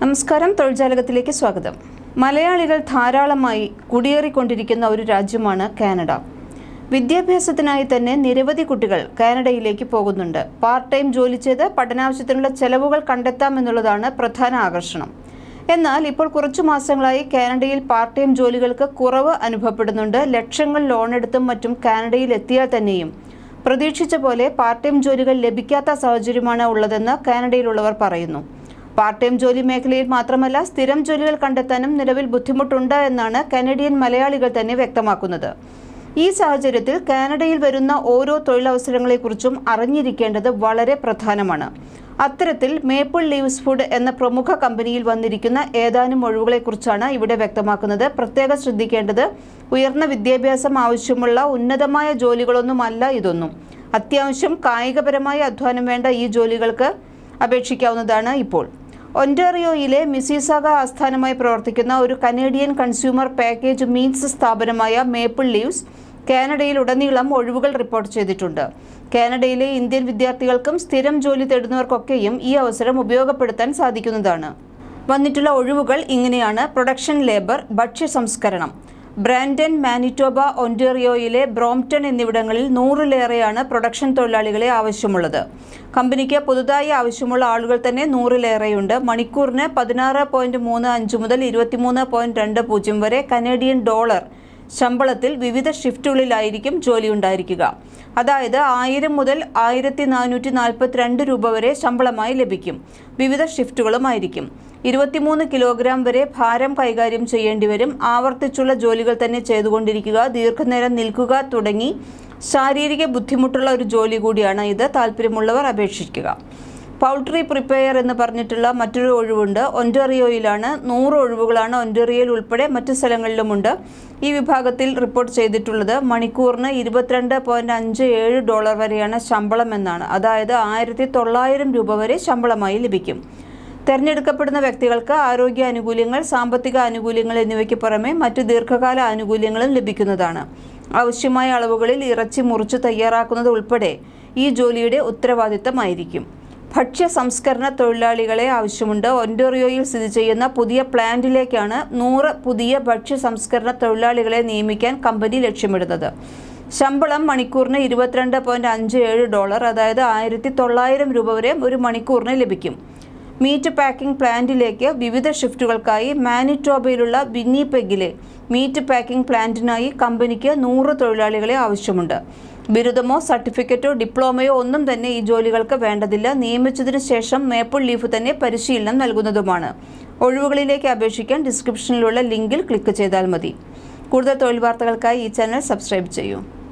നമസ്കാരം തൊഴിൽജാലകത്തിലേക്ക് സ്വാഗതം മലയാളികൾ ധാരാളമായി കുടിയേറിക്കൊണ്ടിരിക്കുന്ന ഒരു രാജ്യമാണ് കാനഡ വിദ്യാഭ്യാസത്തിനായി തന്നെ നിരവധി കുട്ടികൾ കാനഡയിലേക്ക് പോകുന്നുണ്ട് പാർട്ട് ടൈം ജോലി ചെയ്ത് പഠനാവശ്യത്തിനുള്ള ചെലവുകൾ കണ്ടെത്താമെന്നുള്ളതാണ് പ്രധാന ആകർഷണം എന്നാൽ ഇപ്പോൾ കുറച്ചു മാസങ്ങളായി കാനഡയിൽ പാർട്ട് ടൈം ജോലികൾക്ക് കുറവ് അനുഭവപ്പെടുന്നുണ്ട് ലക്ഷങ്ങൾ ലോണെടുത്തും മറ്റും കാനഡയിൽ എത്തിയാൽ തന്നെയും പ്രതീക്ഷിച്ച പോലെ പാർട്ട് ടൈം ജോലികൾ ലഭിക്കാത്ത സാഹചര്യമാണ് ഉള്ളതെന്ന് കാനഡയിലുള്ളവർ പറയുന്നു പാർട്ട് ടൈം ജോലി മേഖലയിൽ മാത്രമല്ല സ്ഥിരം ജോലികൾ കണ്ടെത്താനും നിലവിൽ ബുദ്ധിമുട്ടുണ്ട് എന്നാണ് കനഡിയൻ മലയാളികൾ തന്നെ വ്യക്തമാക്കുന്നത് ഈ സാഹചര്യത്തിൽ കാനഡയിൽ വരുന്ന ഓരോ തൊഴിലവസരങ്ങളെക്കുറിച്ചും അറിഞ്ഞിരിക്കേണ്ടത് വളരെ പ്രധാനമാണ് അത്തരത്തിൽ മേപ്പിൾ ലീവ്സ് ഫുഡ് എന്ന പ്രമുഖ കമ്പനിയിൽ വന്നിരിക്കുന്ന ഏതാനും ഒഴിവുകളെക്കുറിച്ചാണ് ഇവിടെ വ്യക്തമാക്കുന്നത് പ്രത്യേകം ശ്രദ്ധിക്കേണ്ടത് ഉയർന്ന വിദ്യാഭ്യാസം ആവശ്യമുള്ള ഉന്നതമായ ജോലികളൊന്നുമല്ല ഇതൊന്നും അത്യാവശ്യം കായികപരമായ അധ്വാനം വേണ്ട ഈ ജോലികൾക്ക് അപേക്ഷിക്കാവുന്നതാണ് ഇപ്പോൾ ഒൻറ്റാറിയോയിലെ മിസിസാഗ ആസ്ഥാനമായി പ്രവർത്തിക്കുന്ന ഒരു കനേഡിയൻ കൺസ്യൂമർ പാക്കേജ് മീൻസ് സ്ഥാപനമായ മേപ്പിൾ ലീവ്സ് കാനഡയിൽ ഉടനീളം ഒഴിവുകൾ റിപ്പോർട്ട് ചെയ്തിട്ടുണ്ട് കാനഡയിലെ ഇന്ത്യൻ വിദ്യാർത്ഥികൾക്കും സ്ഥിരം ജോലി തേടുന്നവർക്കൊക്കെയും ഈ അവസരം ഉപയോഗപ്പെടുത്താൻ സാധിക്കുന്നതാണ് വന്നിട്ടുള്ള ഒഴിവുകൾ ഇങ്ങനെയാണ് പ്രൊഡക്ഷൻ ലേബർ ഭക്ഷ്യ സംസ്കരണം ബ്രാൻഡൻ മാനിറ്റോബ ഒൻറ്റേറിയോയിലെ ബ്രോംപ്ടൺ എന്നിവിടങ്ങളിൽ നൂറിലേറെയാണ് പ്രൊഡക്ഷൻ തൊഴിലാളികളെ ആവശ്യമുള്ളത് കമ്പനിക്ക് പുതുതായി ആവശ്യമുള്ള ആളുകൾ തന്നെ നൂറിലേറെയുണ്ട് മണിക്കൂറിന് പതിനാറ് പോയിന്റ് മൂന്ന് അഞ്ച് മുതൽ ഇരുപത്തിമൂന്ന് പോയിന്റ് രണ്ട് പൂജ്യം വരെ കനേഡിയൻ ഡോളർ ശമ്പളത്തിൽ വിവിധ ഷിഫ്റ്റുകളിലായിരിക്കും ജോലി ഉണ്ടായിരിക്കുക അതായത് ആയിരം മുതൽ ആയിരത്തി നാനൂറ്റി നാൽപ്പത്തിരണ്ട് രൂപ വരെ ശമ്പളമായി ലഭിക്കും വിവിധ ഷിഫ്റ്റുകളുമായിരിക്കും ഇരുപത്തിമൂന്ന് കിലോഗ്രാം വരെ ഭാരം കൈകാര്യം ചെയ്യേണ്ടി വരും ആവർത്തിച്ചുള്ള ജോലികൾ തന്നെ ചെയ്തുകൊണ്ടിരിക്കുക ദീർഘനേരം നിൽക്കുക തുടങ്ങി ശാരീരിക ബുദ്ധിമുട്ടുള്ള ഒരു ജോലി കൂടിയാണ് ഇത് താല്പര്യമുള്ളവർ അപേക്ഷിക്കുക പൗൾട്രി പ്രിപ്പയർ എന്ന് പറഞ്ഞിട്ടുള്ള മറ്റൊരു ഒഴിവുണ്ട് ഒൻറ്ററിയോയിലാണ് നൂറ് ഒഴിവുകളാണ് ഒൻറ്ററിയോയിൽ ഉൾപ്പെടെ മറ്റു സ്ഥലങ്ങളിലുമുണ്ട് ഈ വിഭാഗത്തിൽ റിപ്പോർട്ട് ചെയ്തിട്ടുള്ളത് മണിക്കൂറിന് ഇരുപത്തിരണ്ട് പോയിന്റ് അഞ്ച് ഏഴ് ഡോളർ വരെയാണ് ശമ്പളം എന്നാണ് അതായത് ആയിരത്തി തൊള്ളായിരം രൂപ വരെ ശമ്പളമായി ലഭിക്കും തെരഞ്ഞെടുക്കപ്പെടുന്ന വ്യക്തികൾക്ക് ആരോഗ്യ ആനുകൂല്യങ്ങൾ സാമ്പത്തിക ആനുകൂല്യങ്ങൾ എന്നിവയ്ക്ക് പുറമെ മറ്റു ദീർഘകാല ആനുകൂല്യങ്ങളും ലഭിക്കുന്നതാണ് ആവശ്യമായ അളവുകളിൽ ഇറച്ചി മുറിച്ച് തയ്യാറാക്കുന്നത് ഉൾപ്പെടെ ഈ ജോലിയുടെ ഉത്തരവാദിത്തമായിരിക്കും ഭക്ഷ്യ സംസ്കരണ തൊഴിലാളികളെ ആവശ്യമുണ്ട് ഒൻറ്റോറിയോയിൽ സ്ഥിതി ചെയ്യുന്ന പുതിയ പ്ലാന്റിലേക്കാണ് നൂറ് പുതിയ ഭക്ഷ്യ സംസ്കരണ തൊഴിലാളികളെ നിയമിക്കാൻ കമ്പനി ലക്ഷ്യമിടുന്നത് ശമ്പളം മണിക്കൂറിന് ഇരുപത്തിരണ്ട് പോയിന്റ് അഞ്ച് ഏഴ് ഡോളർ അതായത് ആയിരത്തി തൊള്ളായിരം രൂപ വരെ ഒരു മണിക്കൂറിന് ലഭിക്കും മീറ്റ് പാക്കിംഗ് പ്ലാന്റിലേക്ക് വിവിധ ഷിഫ്റ്റുകൾക്കായി മാനിറ്റോബയിലുള്ള വിന്നിപെഗിലെ മീറ്റ് പാക്കിംഗ് പ്ലാന്റിനായി കമ്പനിക്ക് നൂറ് തൊഴിലാളികളെ ആവശ്യമുണ്ട് ബിരുദമോ സർട്ടിഫിക്കറ്റോ ഡിപ്ലോമയോ ഒന്നും തന്നെ ഈ ജോലികൾക്ക് വേണ്ടതില്ല നിയമിച്ചതിനു ശേഷം മേപ്പിൾ ലീഫ് തന്നെ പരിശീലനം നൽകുന്നതുമാണ് ഒഴിവുകളിലേക്ക് അപേക്ഷിക്കാൻ ഡിസ്ക്രിപ്ഷനിലുള്ള ലിങ്കിൽ ക്ലിക്ക് ചെയ്താൽ മതി കൂടുതൽ തൊഴിൽ വാർത്തകൾക്കായി ഈ ചാനൽ സബ്സ്ക്രൈബ് ചെയ്യൂ